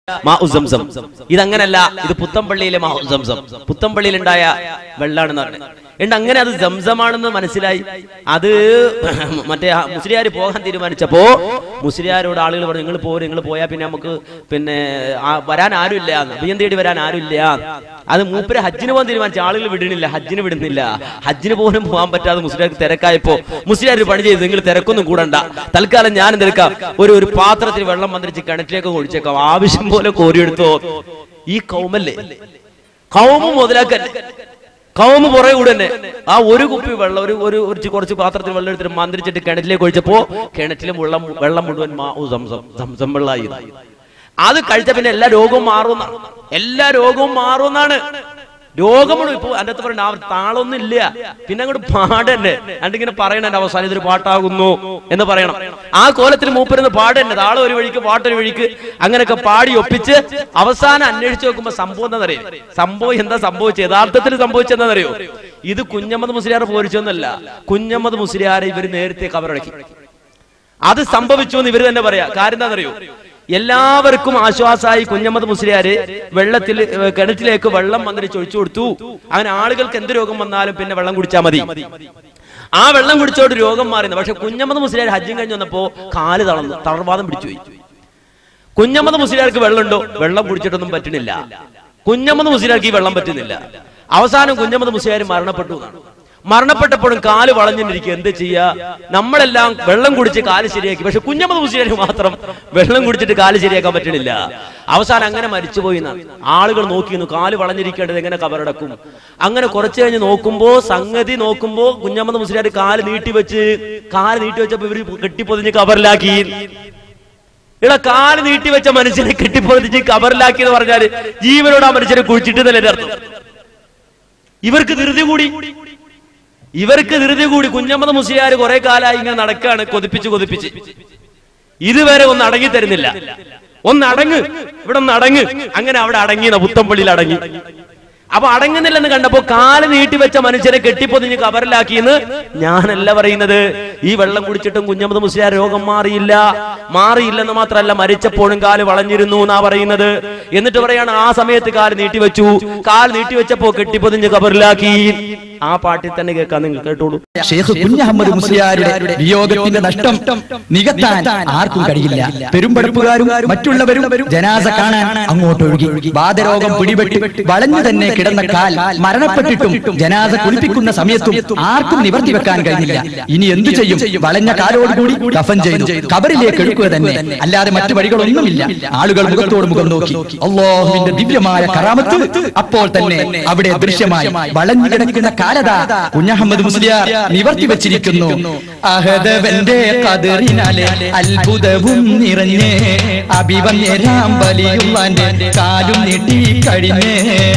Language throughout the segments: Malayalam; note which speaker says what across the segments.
Speaker 1: മാ ഉസംസം ഇതങ്ങനല്ല ഇത് പുത്തമ്പള്ളിയിലെ മാ ഉസംസം പുത്തമ്പള്ളിയിലുണ്ടായ വെള്ളാണെന്ന് പറഞ്ഞു ഉണ്ട് അങ്ങനെ അത് സംസമാണെന്ന് മനസ്സിലായി അത് മറ്റേ മുസ്ലിയാർ പോകാൻ തീരുമാനിച്ചപ്പോ മുസ്ലിയാരോട് ആളുകൾ പറഞ്ഞു നിങ്ങൾ പോരും നിങ്ങൾ പോയാൽ പിന്നെ നമുക്ക് പിന്നെ ആ വരാൻ ആരുമില്ല അഭിയം തേടി വരാൻ ആരുമില്ല അത് മൂപ്പര് ഹജ്ജിന് പോകാൻ തീരുമാനിച്ച ആളുകൾ വിടണില്ല ഹജ്ജിന് വിടുന്നില്ല ഹജ്ജിന് പോലും പോകാൻ പറ്റാതെ മുസ്ലിയാർക്ക് തിരക്കായപ്പോ മുസ്ലിയാർ ഒരു പണി ചെയ്ത് നിങ്ങൾ തിരക്കൊന്നും കൂടണ്ട തൽക്കാലം ഞാൻ എന്തെടുക്കാം ഒരു ഒരു പാത്രത്തിൽ വെള്ളം വന്നിരിച്ച് കിണറ്റിലേക്ക് ഒഴിച്ചേക്കാം ആവശ്യം പോലെ കോരിയെടുത്തോ ഈ കൗമല്ലേ കൗമ മുതലാക്കൽ കൗമ പുറകെ കൂടെ തന്നെ ആ ഒരു കുപ്പി വെള്ളം ഒരു ഒരു ഒരു ചി- കുറച്ച് പാത്രത്തിൽ വെള്ളം എടുത്തിട്ട് മന്ത്രിച്ചിട്ട് കിണറ്റിലേക്ക് ഒഴിച്ചപ്പോ കിണറ്റിലും വെള്ളം വെള്ളം മുഴുവൻ മാ- ഓ, സംസം സംസം വെള്ളമായി അത് കഴിച്ച പിന്നെ എല്ലാ രോഗവും മാറുമെന്നാണ് എല്ലാ രോഗവും മാറുമെന്നാണ് രോഗം മുഴുവൻ ഇപ്പൊ അതിന്റെ അകത്ത് പറയണ്ട ആ താളൊന്നും ഇല്ല പിന്നെ അങ്ങോട്ട് പാടന്നെ എന്നിങ്ങനെ പറയണ എന്റെ അവസാനം ഇതൊരു പാട്ടാകുന്നു എന്ന് പറയണം ആ കോലത്തിൽ മൂപ്പരുന്ന് പാടന്നെ താളം ഒരു വഴിക്ക് പാട്ടൊരു വഴിക്ക് അങ്ങനെയൊക്കെ പാടി ഒപ്പിച്ച് അവസാനം അന്വേഷിച്ച് നോക്കുമ്പോ സംഭവം എന്താണെന്നറിയോ സംഭവം എന്താ സംഭവിച്ചത് യഥാർത്ഥത്തിൽ സംഭവിച്ചെന്താണെന്നറിയോ ഇത് കുഞ്ഞമ്മദ് മുസ്ലിയാർ പോരിച്ചൊന്നല്ല കുഞ്ഞമ്മദ് മുസ്ലിയാരെ ഇവർ നേരത്തെ കബറടക്കി അത് സംഭവിച്ചു എന്ന് ഇവർ തന്നെ പറയാ കാര്യം എന്താണെന്നറിയോ എല്ലാവർക്കും ആശ്വാസമായി കുഞ്ഞമ്മദ് മുസ്ലിയാര് വെള്ളത്തിൽ ഏ, കിണറ്റിലേക്ക് വെള്ളം വന്നിട്ട് ചൊഴിച്ചു കൊടുത്തു അങ്ങനെ ആളുകൾക്ക് എന്ത് രോഗം വന്നാലും പിന്നെ വെള്ളം കുടിച്ചാൽ മതി ആ വെള്ളം കുടിച്ചോട് രോഗം മാറിയത് പക്ഷെ കുഞ്ഞമ്മദ് മുസ്ലിയാർ ഹജ്ജും കഴിഞ്ഞ് വന്നപ്പോ കാല് തളർന്നു തളർവാദം പിടിച്ചുപോയി കുഞ്ഞമ്മദ് മുസ്ലിയാർക്ക് വെള്ളമുണ്ടോ വെള്ളം കുടിച്ചിട്ടൊന്നും പറ്റണില്ല കുഞ്ഞമ്മദ് മുസ്ലിയാർക്ക് ഈ വെള്ളം പറ്റുന്നില്ല അവസാനം കുഞ്ഞമ്മദ് മുസ്ലിയാർ മരണപ്പെട്ടു എന്നാണ് മരണപ്പെട്ടപ്പോഴും കാല് വളഞ്ഞിരിക്കുക എന്ത് ചെയ്യാ നമ്മളെല്ലാം വെള്ളം കുടിച്ച് കാല് ശരിയാക്കി പക്ഷെ കുഞ്ഞമ്മദ് മുസ്ലിയാർക്ക് മാത്രം വെള്ളം കുടിച്ചിട്ട് കാല് ശരിയാക്കാൻ പറ്റണില്ല അവസാനം അങ്ങനെ മരിച്ചുപോയി എന്നാണ് ആളുകൾ നോക്കിയിരുന്നു കാല് വളഞ്ഞിരിക്കേണ്ടത് എങ്ങനെ കബറടക്കും അങ്ങനെ കുറച്ചു കഴിഞ്ഞ് നോക്കുമ്പോ സംഗതി നോക്കുമ്പോ കുഞ്ഞമ്മദ് മുസ്ലിയാർ കാല് നീട്ടി വെച്ച് കാല് നീട്ടി വെച്ചപ്പോ ഇവര് കെട്ടിപ്പൊതിഞ്ഞ് കബറിലാക്കി ഇവിടെ കാല് നീട്ടി വെച്ച മനുഷ്യനെ കെട്ടിപ്പൊതിച്ച് കബറിലാക്കി എന്ന് പറഞ്ഞാല് ജീവനോട് ആ മനുഷ്യനെ കുഴിച്ചിട്ട് എന്നല്ലേ എൻ്റെ അർത്ഥം ഇവർക്ക് ധൃതി കൂടി ഇവർക്ക് ധൃതി കൂടി കുഞ്ഞമ്മദ് മുസ്ലിയാർ കുറെ കാലമായി ഇങ്ങനെ നടക്കാണ് കൊതിപ്പിച്ച് കൊതിപ്പിച്ച് ഇതുവരെ ഒന്ന് അടങ്ങി തരുന്നില്ല ഒന്ന് അടങ്ങ് ഇവിടെ ഒന്ന് അടങ്ങ് അങ്ങനെ അവിടെ അടങ്ങി പുത്തമ്പള്ളിയിൽ അടങ്ങി അപ്പൊ അടങ്ങുന്നില്ലെന്ന് കണ്ടപ്പോ കാല് നീട്ടി വെച്ച മനുഷ്യനെ കെട്ടിപ്പൊതിഞ്ഞ് കബറിലാക്കിയെന്ന് ഞാനല്ല പറയുന്നത് ഈ വെള്ളം കുടിച്ചിട്ടും കുഞ്ഞമ്മദ് മുസ്ലിയാർ രോഗം മാറിയില്ല മാറിയില്ലെന്ന് മാത്രമല്ല മരിച്ചപ്പോഴും കാല് വളഞ്ഞിരുന്നു എന്നാ പറയുന്നത് എന്നിട്ട് പറയാണ് ആ സമയത്ത് കാല് നീട്ടി വെച്ചു കാൽ നീട്ടി വെച്ചപ്പോ കെട്ടിപ്പൊതിഞ്ഞ് കബറിലാക്കി ആ പാട്ടിൽ തന്നെ കേൾക്കാൻ നിങ്ങൾ കേട്ടോളൂ
Speaker 2: ഷെയ്ഖ് കുഞ്ഞഹമ്മദ് മുസ്ലിയാരുടെ വിയോഗത്തിന്റെ നഷ്ടം നികത്താൻ ആർക്കും കഴിയില്ല പെരുമ്പടപ്പുകാരും മറ്റുള്ളവരും ജനാസ കാണാൻ അങ്ങോട്ട് ഒഴുകി വാദരോഗം പിടിപെട്ട് വളഞ്ഞു തന്നെ കിടന്ന കാൽ മരണപ്പെട്ടിട്ടും ജനാസ കുളിപ്പിക്കുന്ന സമയത്തും ആർക്കും നിവർത്തി വെക്കാൻ കഴിഞ്ഞില്ല ഇനി എന്തു ചെയ്യും വളഞ്ഞ കാലോടുകൂടി കഫൻ ചെയ്തു കബറിലേക്ക് എടുക്കുക തന്നെ അല്ലാതെ മറ്റു വഴികളൊന്നുമില്ല ആളുകൾ മുഖത്തോട് മുഖം നോക്കി അള്ളാഹുവിന്റെ ദിവ്യമായ കറാമത്ത് അപ്പോൾ തന്നെ അവിടെ ദൃശ്യമായി വളഞ്ഞു കിടക്കുന്ന കാലത കുഞ്ഞഹമ്മദ് മുസ്ലിയാർ നിവർത്തി വെച്ചിരിക്കുന്നു അഹദവന്റെ കതിറിനാലെ അത്ഭുതവും നിറഞ്ഞ് അഭിവന്യരാം വലിയുള്ളാന്റെ കാലും നീട്ടി കഴിഞ്ഞ്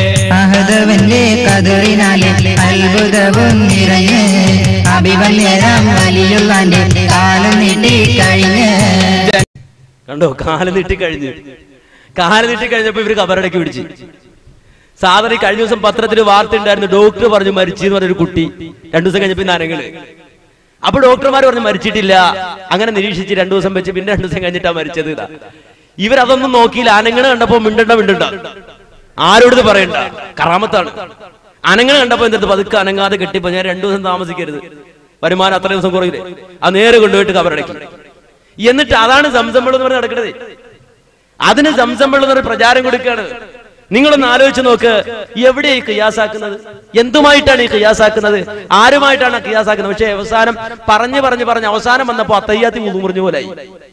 Speaker 3: അഹദവന്റെ കതിറിനാലെ അത്ഭുതവും നിറഞ്ഞ് അഭിവന്യരാം വലിയുള്ളാന്റെ കാലം നീട്ടി കഴിഞ്ഞ്
Speaker 1: കണ്ടോ കാല് നീട്ടി കഴിഞ്ഞു കാല് നീട്ടി കഴിഞ്ഞപ്പോ ഇവര് കബറടക്കി പിടിച്ച് സാധാരണ ഈ കഴിഞ്ഞ ദിവസം പത്രത്തിൽ വാർത്ത ഉണ്ടായിരുന്നു ഡോക്ടർ പറഞ്ഞു മരിച്ചു എന്ന് പറഞ്ഞൊരു കുട്ടി രണ്ടു ദിവസം കഴിഞ്ഞപ്പോ നരങ്ങള് അപ്പൊ ഡോക്ടർമാർ പറഞ്ഞു മരിച്ചിട്ടില്ല അങ്ങനെ നിരീക്ഷിച്ച് രണ്ടു ദിവസം വെച്ച് പിന്നെ രണ്ടു ദിവസം കഴിഞ്ഞിട്ടാ മരിച്ചത് ഇതാ ഇവരതൊന്നും നോക്കിയില്ല അനങ്ങള് കണ്ടപ്പോ മിണ്ടണ്ട മിണ്ടണ്ട ആരോടത് പറയണ്ട കറാമത്താണ് അനങ്ങള് കണ്ടപ്പോ എന്തെടുത്ത് പതുക്കെ അനങ്ങാതെ കെട്ടിപ്പോ ഞാൻ രണ്ടു ദിവസം താമസിക്കരുത് വരുമാനം അത്ര ദിവസം കുറയില്ലേ അത് നേരെ കൊണ്ടുപോയിട്ട് കബറടക്കി എന്നിട്ട് അതാണ് സംസം വെള്ളം എന്ന് പറഞ്ഞ് നടക്കുന്നത് അതിന് സംസം വെള്ളം എന്ന് പറഞ്ഞ് പ്രചാരം കൊടുക്കുകയാണ് നിങ്ങളൊന്ന് ആലോചിച്ച് നോക്ക് എവിടെയാ ഈ കിയാസാക്കുന്നത് എന്തുമായിട്ടാണ് ഈ കിയാസാക്കുന്നത് ആരുമായിട്ടാണ് കിയാസാക്കുന്നത് പക്ഷെ അവസാനം പറഞ്ഞു പറഞ്ഞു പറഞ്ഞ് അവസാനം വന്നപ്പോ അത്തയ്യാത്തി മുറിഞ്ഞു പോലായി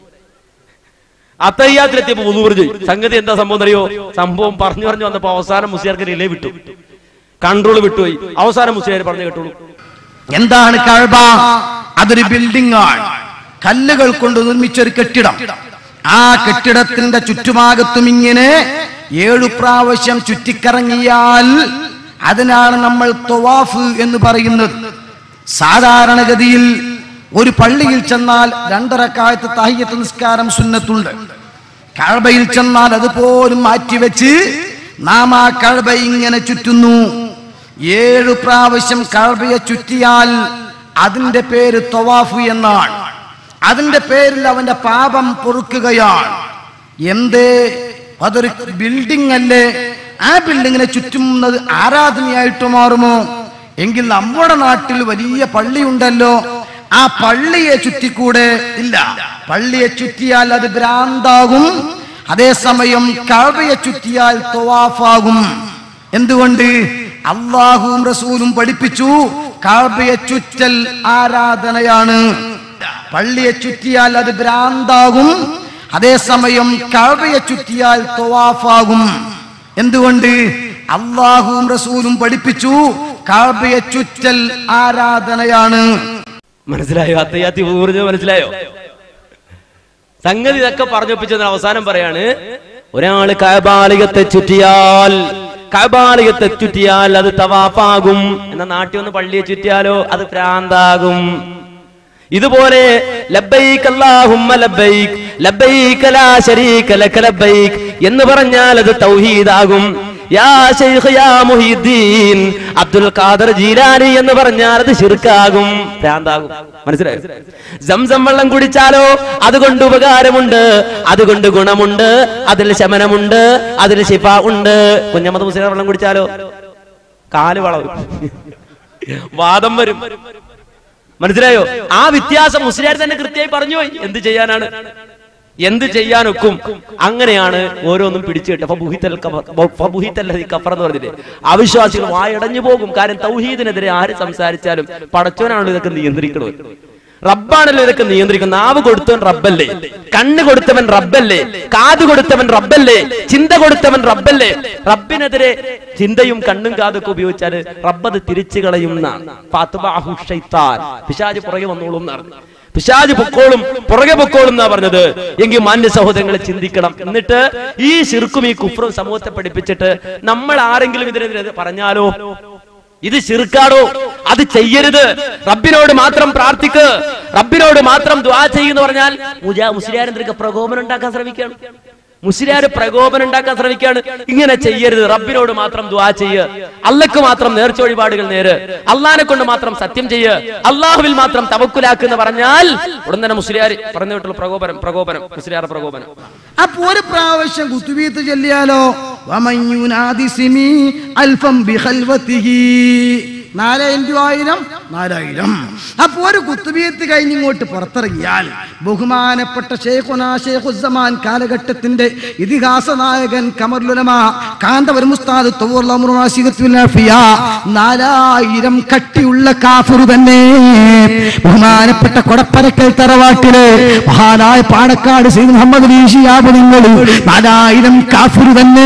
Speaker 1: അത്തയ്യാത്തിലെത്തിയപ്പോ മുറിഞ്ഞു സംഗതി എന്താ സംഭവം അറിയോ സംഭവം പറഞ്ഞു പറഞ്ഞു വന്നപ്പോ അവസാനം മുസ്ലിയാർക്ക് റിലേ വിട്ടു കൺട്രോൾ വിട്ടുപോയി അവസാനം മുസ്ലിയാർ പറഞ്ഞു കേട്ടോളൂ
Speaker 4: എന്താണ് കഴബ അതൊരു ബിൽഡിംഗ് ആണ് കല്ലുകൾ കൊണ്ട് നിർമ്മിച്ച ഒരു കെട്ടിടം ആ കെട്ടിടത്തിന്റെ ചുറ്റുഭാഗത്തും ഇങ്ങനെ ഏഴു പ്രാവശ്യം ചുറ്റിക്കറങ്ങിയാൽ അതിനാണ് നമ്മൾ തൊവാഫ് എന്ന് പറയുന്നത് സാധാരണഗതിയിൽ ഒരു പള്ളിയിൽ ചെന്നാൽ രണ്ടരക്കാലത്ത് താഹിയത്ത് നിസ്കാരം സുന്നത്തുണ്ട് കഴബയിൽ ചെന്നാൽ അതുപോലും മാറ്റിവെച്ച് നാം ആ കഴബ ഇങ്ങനെ ചുറ്റുന്നു ഏഴു പ്രാവശ്യം കഴബയെ ചുറ്റിയാൽ അതിന്റെ പേര് തൊവാഫ് എന്നാണ് അതിന്റെ പേരിൽ അവന്റെ പാപം പൊറുക്കുകയാണ് എന്തേ അതൊരു ബിൽഡിംഗ് അല്ലേ ആ ബിൽഡിങ്ങിനെ ചുറ്റുന്നത് ആരാധനയായിട്ട് മാറുമോ എങ്കിൽ നമ്മുടെ നാട്ടിൽ വലിയ പള്ളിയുണ്ടല്ലോ ആ പള്ളിയെ ചുറ്റിക്കൂടെ ഇല്ല പള്ളിയെ ചുറ്റിയാൽ അത് ഭ്രാന്താകും അതേസമയം കഴവയെ ചുറ്റിയാൽ തൊവാഫാകും എന്തുകൊണ്ട് അള്ളാഹുവും റസൂലും പഠിപ്പിച്ചു കഴബയെ ചുറ്റൽ ആരാധനയാണ് പള്ളിയെ ചുറ്റിയാൽ അത് ഭ്രാന്താകും അതേസമയം കഴബയെ ചുറ്റിയാൽ തൊവാഫാകും എന്തുകൊണ്ട് അള്ളാഹുവും റസൂലും പഠിപ്പിച്ചു കഴബയെ ചുറ്റൽ ആരാധനയാണ്
Speaker 1: മനസ്സിലായോ അത്തയ്യാത്തി ഊർജ്ജം മനസ്സിലായോ സംഗതി ഇതൊക്കെ പറഞ്ഞൊപ്പിച്ചതിന് അവസാനം പറയാണ് ഒരാള് കബാലികത്തെ ചുറ്റിയാൽ കബാലികത്തെ ചുറ്റിയാൽ അത് തവാഫാകും എന്ന നാട്ടിൽ ഒന്ന് പള്ളിയെ ചുറ്റിയാലോ അത് ഭ്രാന്താകും ഇതുപോലെ ലബ്ബൈക് അല്ലാഹുമ്മ ലബ്ബൈക് ലബ്ബൈക ലാ ശരീക ലക ലബ്ബൈക് എന്ന് പറഞ്ഞാൽ അത് തൗഹീദാകും യാ ശൈഖ് യാ മുഹീദ്ദീൻ അബ്ദുൽ ഖാദർ ജീലാനി എന്ന് പറഞ്ഞാൽ അത് ശിർക്കാകും ഭ്രാന്താകും മനസ്സിലായോ സംസം വെള്ളം കുടിച്ചാലോ അതുകൊണ്ട് ഉപകാരമുണ്ട് അതുകൊണ്ട് ഗുണമുണ്ട് അതിൽ ശമനമുണ്ട് അതിൽ ശിഫ ഉണ്ട് കുഞ്ഞമ്മദ് മുസ്ലിം വെള്ളം കുടിച്ചാലോ കാല് വളവും വാദം വരും മനസ്സിലായോ ആ വ്യത്യാസം മുസ്ലിയാർ തന്നെ കൃത്യമായി പറഞ്ഞു പോയി എന്ത് ചെയ്യാനാണ് എന്ത് ചെയ്യാനൊക്കും അങ്ങനെയാണ് ഓരോന്നും പിടിച്ചു കിട്ടുക ഫബുഹിത്തൽ കഫ- ബ- ഫബുഹിത്തല്ലദീ കഫർ എന്ന് പറഞ്ഞില്ലേ അവിശ്വാസികൾ വായടഞ്ഞു പോകും കാരണം തൗഹീദിനെതിരെ ആര് സംസാരിച്ചാലും പടച്ചോനാണല്ലോ ഇതൊക്കെ നിയന്ത്രിക്കുന്നത് റബ്ബാണല്ലോ ഇതൊക്കെ നിയന്ത്രിക്കുന്നത് നാവ് കൊടുത്തവൻ റബ്ബല്ലേ കണ്ണ് കൊടുത്തവൻ റബ്ബല്ലേ കാത് കൊടുത്തവൻ റബ്ബല്ലേ ചിന്ത കൊടുത്തവൻ റബ്ബല്ലേ റബ്ബിനെതിരെ ചിന്തയും കണ്ണും കാതൊക്കെ ഉപയോഗിച്ചാൽ റബ്ബത് തിരിച്ചു കളയും എന്നാണ് ഫാത്ബഅഹു ശൈത്താൻ. പിശാച് പുറകെ വന്നോളും എന്നാണ് പിശാജ് പൊക്കോളും പുറകെ പൊക്കോളും എന്നാ പറഞ്ഞത് എങ്കിൽ മാന്യ സഹോദരങ്ങളെ ചിന്തിക്കണം എന്നിട്ട് ഈ ശിർക്കും ഈ കുഫറും സമൂഹത്തെ പഠിപ്പിച്ചിട്ട് നമ്മൾ ആരെങ്കിലും ഇതിനെതിരെ പറഞ്ഞാലോ ഇത് ശിർക്കാടോ അത് ചെയ്യരുത് റബ്ബിനോട് മാത്രം പ്രാർത്ഥിക്ക് റബ്ബിനോട് മാത്രം ദ്വാ ചെയ്യുന്ന പറഞ്ഞാൽ മുജാ മുസ്ലിയാരെന്തൊക്കെ പ്രകോപനം ഉണ്ടാക്കാൻ ശ്രമിക്കുകയാണ് മുസ്ലിയാര് പ്രകോപനം ഉണ്ടാക്കാൻ ശ്രമിക്കുകയാണ് ഇങ്ങനെ ചെയ്യരുത് റബ്ബിനോട് മാത്രം ദ്വാ ചെയ്യ് അള്ളക്ക് മാത്രം നേർച്ച വഴിപാടുകൾ നേര് അള്ളാനെ കൊണ്ട് മാത്രം സത്യം ചെയ്യ് അള്ളാഹുവിൽ മാത്രം തവക്കുലാക്ക് എന്ന് പറഞ്ഞാൽ ഉടൻ തന്നെ മുസ്ലിയാർ പറഞ്ഞു വിട്ടുള്ള പ്രകോപനം പ്രകോപനം മുസ്ലിയാർ പ്രകോപനം
Speaker 4: അപ്പൊ ഒരു പ്രാവശ്യം കുത്തുബീത്ത് ചൊല്ലിയാലോ വമഞ്ഞുനാദി സിമി അൽഫം ബിഖൽവതിഹി നാലായിരം രൂപ ആയിരം നാലായിരം അപ്പൊ ഒരു കുത്തുബീത്ത് കഴിഞ്ഞ് ഇങ്ങോട്ട് പുറത്തിറങ്ങിയാൽ ബഹുമാനപ്പെട്ട ഷേഖുന ഷേഖുസമാൻ കാലഘട്ടത്തിന്റെ ഇതിഹാസ നായകൻ കമറുലമ കാന്തവരം ഉസ്താദ് തവൂർ അമ്രുനാ സിഗത്തുൽ ആഫിയ നാലായിരം കട്ടിയുള്ള കാഫിറു തന്നെ ബഹുമാനപ്പെട്ട കൊടപ്പരക്കൽ തറവാട്ടില് മഹാനായ പാണക്കാട് ശ്രീ മുഹമ്മദ് അലി ശിഹാബ് നിങ്ങൾ നാലായിരം കാഫിറു തന്നെ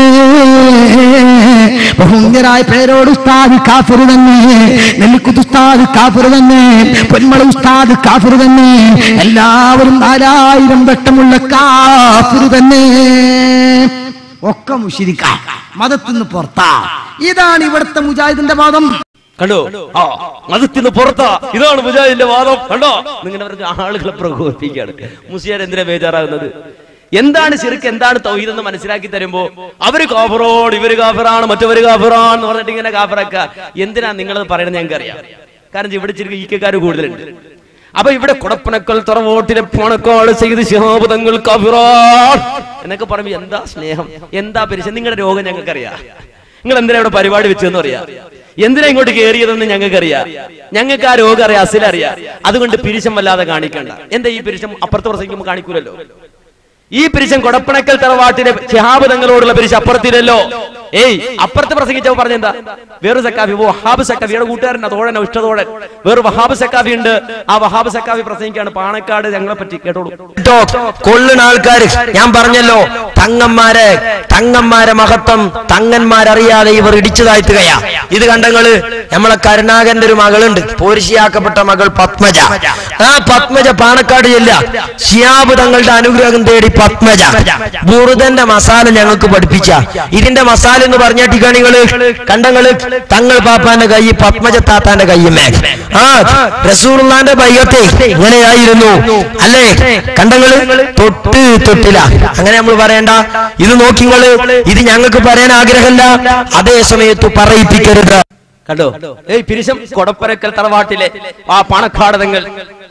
Speaker 4: ബഹുന്യരായ പേരോട് ഉസ്താദ് കാഫിറു തന്നെ നെല്ലിക്കുത്ത് ഉസ്താദ് കാഫിറു തന്നെ പൊന്മള ഉസ്താദ് കാഫിറു തന്നെ എല്ലാവരും നാലായിരം വെട്ടമുള്ള കാഫിറു തന്നെ ഒക്കെ മുഷിരിക്ക മതത്തിന് പുറത്താ ഇതാണ് ഇവിടുത്തെ മുജാഹിദിന്റെ വാദം
Speaker 1: കണ്ടോ ആ മതത്തിന് പുറത്താ ഇതാണ് മുജാഹിദിന്റെ വാദം കണ്ടോ നിങ്ങനെ പറഞ്ഞ ആളുകളെ പ്രകോപിപ്പിക്കുകയാണ് മുസ്ലിയാർ എന്തിനാ ബേജാറാകുന്നത് എന്താണ് ശരിക്കും എന്താണ് തൗഹീദ് എന്ന് മനസ്സിലാക്കി തരുമ്പോ അവര് കാഫറോട് ഇവര് കാഫറാണ് മറ്റവര് കാഫറാണ് എന്ന് പറഞ്ഞിട്ട് ഇങ്ങനെ കാഫറാക്ക എന്തിനാ നിങ്ങളത് പറയണത് ഞങ്ങൾക്ക് അറിയാം കാരണം ഇവിടെ ശരിക്കും ഈക്കക്കാര് കൂടുതലുണ്ട് അപ്പൊ ഇവിടെ കുടപ്പനക്കൽ തുറവോട്ടിലെ പണക്കാട് ചെയ്ത് ശിഹാബുദങ്ങൾ കഫിറാൻ എന്നൊക്കെ പറയുമ്പോ എന്താ സ്നേഹം എന്താ പരിശം നിങ്ങളുടെ രോഗം ഞങ്ങൾക്കറിയാം നിങ്ങൾ എന്തിനാ ഇവിടെ പരിപാടി വെച്ചെന്ന് അറിയാം എന്തിനാ ഇങ്ങോട്ട് കയറിയതെന്ന് ഞങ്ങൾക്കറിയാം ഞങ്ങൾക്ക് ആ രോഗം അറിയാം അസിലറിയാം അതുകൊണ്ട് പിരിശം വല്ലാതെ കാണിക്കണ്ട എന്താ ഈ പിരിശം അപ്പുറത്ത് പ്രസംഗിക്കുമ്പോൾ കാണിക്കൂലല്ലോ ഈ പിരിശം കൊടപ്പണക്കൽ തറവാട്ടിലെ ശിഹാബ് തങ്ങളോടുള്ള പിരിശം അപ്പുറത്തില്ലല്ലോ ഏയ് അപ്പുറത്ത് പ്രസംഗിച്ചപ്പോ പറഞ്ഞെന്താ വേറൊരു സക്കാഫി വഹാബ് സക്കാഫിയുടെ കൂട്ടുകാരനാ തോഴൻ ഇഷ്ടതോഴൻ വേറെ വഹാബ് സക്കാഫി ഉണ്ട് ആ വഹാബ് സക്കാഫി പ്രസംഗിക്കാണ് പാണക്കാട് ഞങ്ങളെ പറ്റി കേട്ടോളൂ
Speaker 5: കേട്ടോ കൊള്ളുന്ന ആൾക്കാര് ഞാൻ പറഞ്ഞല്ലോ തങ്ങന്മാരെ തങ്ങന്മാരെ മഹത്വം തങ്ങന്മാരറിയാതെ ഇവർ ഇടിച്ചു താഴ്ത്തുകയാ ഇത് കണ്ടങ്ങള് നമ്മളെ കരുണാകരന്റെ ഒരു മകളുണ്ട് പോരിശിയാക്കപ്പെട്ട മകൾ പത്മജ ആ പത്മജ പാണക്കാട് ചെല്ല ഷിയാബ് തങ്ങളുടെ അനുഗ്രഹം തേടി പത്മജ ബുറുദന്റെ മസാല ഞങ്ങൾക്ക് പഠിപ്പിച്ച ഇതിന്റെ മസാല എന്ന് പറഞ്ഞിട്ട് കണികള് കണ്ടങ്ങള് തങ്ങൾ പാപ്പാന്റെ കൈ പത്മജ താത്താന്റെ കയ്യുമേ ആ റസൂർലാന്റെ ബയ്യത്തെ ഇങ്ങനെയായിരുന്നു അല്ലേ കണ്ടങ്ങള് തൊട്ട് തൊട്ടില്ല അങ്ങനെ നമ്മൾ പറയണ്ട ഇത് നോക്കിങ്ങള് ഇത് ഞങ്ങൾക്ക് പറയാൻ ആഗ്രഹമില്ല അതേ സമയത്ത് പറയിപ്പിക്കരുത്
Speaker 1: കണ്ടോ ഏയ് പിരിശം കൊടപ്പരക്കൽ തറവാട്ടിലെ ആ പണക്കാടതങ്ങൾ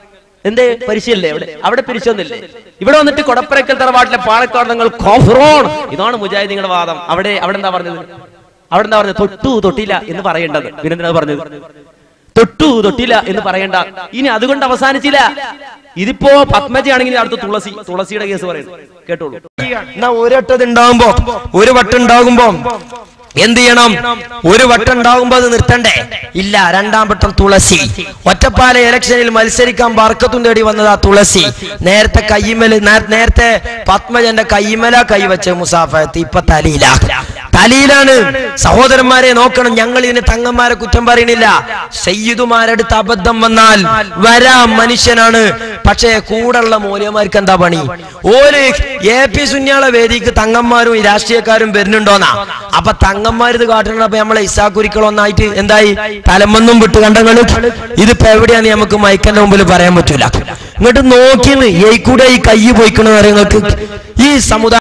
Speaker 1: എന്തേ പരിശീലല്ലേ അവിടെ അവിടെ പിരിച്ചൊന്നില്ലേ ഇവിടെ വന്നിട്ട് കൊടപ്പരക്കൽ തറവാട്ടിലെ പാലക്കാട് നിങ്ങൾ കോഫറോൺ ഇതാണ് മുജാഹിദിങ്ങളുടെ വാദം അവിടെ അവിടെ എന്താ പറഞ്ഞത് അവിടെ എന്താ പറഞ്ഞത് തൊട്ടു തൊട്ടില്ല എന്ന് പറയേണ്ടത് പിന്നെന്തിനാ പറഞ്ഞത് തൊട്ടു തൊട്ടില്ല എന്ന് പറയണ്ട ഇനി അതുകൊണ്ട് അവസാനിച്ചില്ല ഇതിപ്പോ പത്മജ ആണെങ്കിൽ അടുത്ത തുളസി തുളസിയുടെ കേസ് പറയുന്നു കേട്ടോളൂ
Speaker 5: എന്നാ ഒരൊട്ടത് ഉണ്ടാവുമ്പോ ഒരു വട്ടം ഉണ്ടാകുമ്പോ എന്ത് ചെയ്യണം ഒരു വട്ടം ഉണ്ടാകുമ്പോ അത് നിർത്തണ്ടേ ഇല്ല രണ്ടാം വട്ടം തുളസി ഒറ്റപ്പാല ഇലക്ഷനിൽ മത്സരിക്കാൻ ബർക്കത്തും തേടി വന്നത് ആ തുളസി നേരത്തെ കയ്യമല് നേ- നേരത്തെ പത്മജന്റെ കയ്യമല കൈവച്ച മുസാഫത്ത് ഇപ്പൊ തലയില തലയിലാണ് സഹോദരന്മാരെ നോക്കണം ഞങ്ങൾ ഇതിന് തങ്ങന്മാരെ കുറ്റം പറയണില്ല സയ്യിദുമാരടുത്ത് അബദ്ധം വന്നാൽ വരാം മനുഷ്യനാണ് പക്ഷേ കൂടെയുള്ള മൂല്യമാർക്ക് എന്താ പണി ഓല് എ പി സുന്യാള വേദിക്ക് തങ്ങന്മാരും ഈ രാഷ്ട്രീയക്കാരും വരുന്നുണ്ടോന്നാ അപ്പൊ തങ്ങന്മാരിത് കാട്ടണപ്പോ നമ്മളെ ഇസാക്കുരിക്കളൊന്നായിട്ട് എന്തായി തലമൊന്നും വിട്ട് കണ്ടങ്ങള് ഇതിപ്പോ എവിടെയാന്ന് നമുക്ക് മൈക്കന്റെ മുമ്പിൽ പറയാൻ പറ്റൂല ഇങ്ങോട്ട് നോക്കിയെന്ന് ഈ കൂടെ ഈ കൈ പോയിക്കണെന്ന് നിങ്ങൾക്ക് ഈ സമുദായ